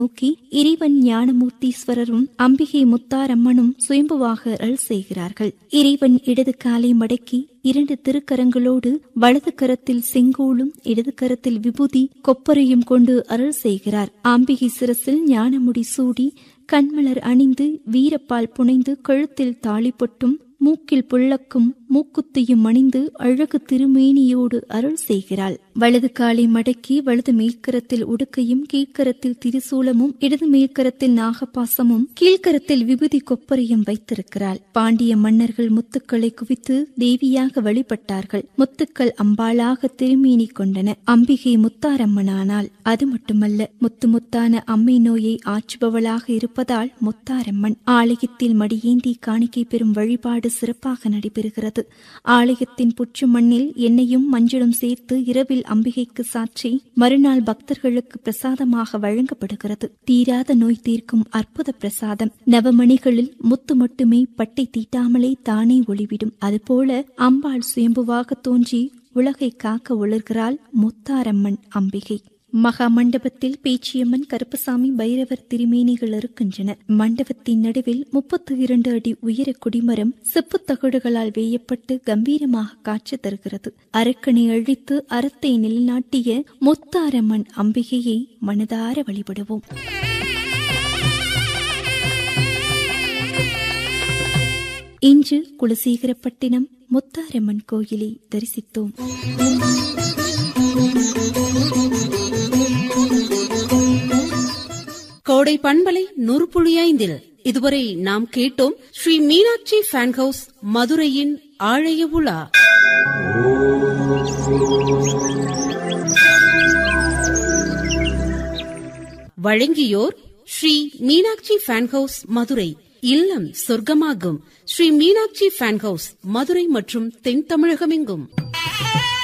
நோக்கி இறைவன் ஞானமூர்த்தீஸ்வரரும் அம்பிகை முத்தாரம்மனும் சுயம்புவாக அருள் செய்கிறார்கள் இறைவன் இடது காலை மடக்கி இரண்டு திருக்கரங்களோடு வலது கரத்தில் செங்கோலும் இடது கரத்தில் விபூதி கொப்பரையும் கொண்டு அருள் செய்கிறார் ஆம்பிகை சிரசில் ஞானமுடி சூடி கண்மலர் அணிந்து வீரப்பால் புனைந்து கழுத்தில் தாலி பொட்டும் மூக்கில் புள்ளக்கும் மூக்குத்தியும் அணிந்து அழகு திருமேனியோடு அருள் செய்கிறாள் வலது காலை மடக்கி வலது மேற்கரத்தில் உடுக்கையும் கீழ்கரத்தில் திரிசூலமும் இடது மேற்கரத்தில் நாகப்பாசமும் கீழ்கரத்தில் விபூதி கொப்பரையும் வைத்திருக்கிறாள் பாண்டிய மன்னர்கள் முத்துக்களை குவித்து தேவியாக வழிபட்டார்கள் முத்துக்கள் அம்பாளாக திருமேனி கொண்டன அம்பிகை முத்தாரம்மனானால் அது மட்டுமல்ல முத்து முத்தான அம்மை நோயை ஆற்றுபவளாக இருப்பதால் முத்தாரம்மன் ஆலயத்தில் மடியேந்தி காணிக்கை பெறும் வழிபாடு சிறப்பாக நடைபெறுகிறது ஆலயத்தின் புற்று மண்ணில் எண்ணெயும் மஞ்சளும் சேர்த்து இரவில் அம்பிகைக்கு சாற்றி மறுநாள் பக்தர்களுக்கு பிரசாதமாக வழங்கப்படுகிறது தீராத நோய் தீர்க்கும் அற்புத பிரசாதம் நவமணிகளில் முத்து மட்டுமே பட்டை தீட்டாமலே தானே ஒளிவிடும் அதுபோல அம்பாள் சுயம்புவாக தோன்றி உலகை காக்க உளர்கிறாள் முத்தாரம்மன் அம்பிகை மகா மண்டபத்தில் பேச்சியம்மன் கருப்பசாமி பைரவர் திருமேனிகள் இருக்கின்றன மண்டபத்தின் நடுவில் முப்பத்தி இரண்டு அடி உயர கொடிமரம் செப்புத் தகடுகளால் வேயப்பட்டு கம்பீரமாக காட்சி தருகிறது அரக்கனை அழித்து அறத்தை நிலைநாட்டிய முத்தாரம்மன் அம்பிகையை மனதார வழிபடுவோம் இன்று குலசேகரப்பட்டினம் முத்தாரம்மன் கோயிலை தரிசித்தோம் கோடை பண்பலை நூறுபுள்ளியைந்தில் இதுவரை நாம் கேட்டோம் ஸ்ரீ மீனாட்சி ஃபேன் ஹவுஸ் மதுரையின் ஆழைய உலா வழங்கியோர் ஸ்ரீ மீனாட்சி ஃபேன் ஹவுஸ் மதுரை இல்லம் சொர்க்கமாகும் ஸ்ரீ மீனாட்சி ஃபேன் ஹவுஸ் மதுரை மற்றும் தென் தமிழகமெங்கும்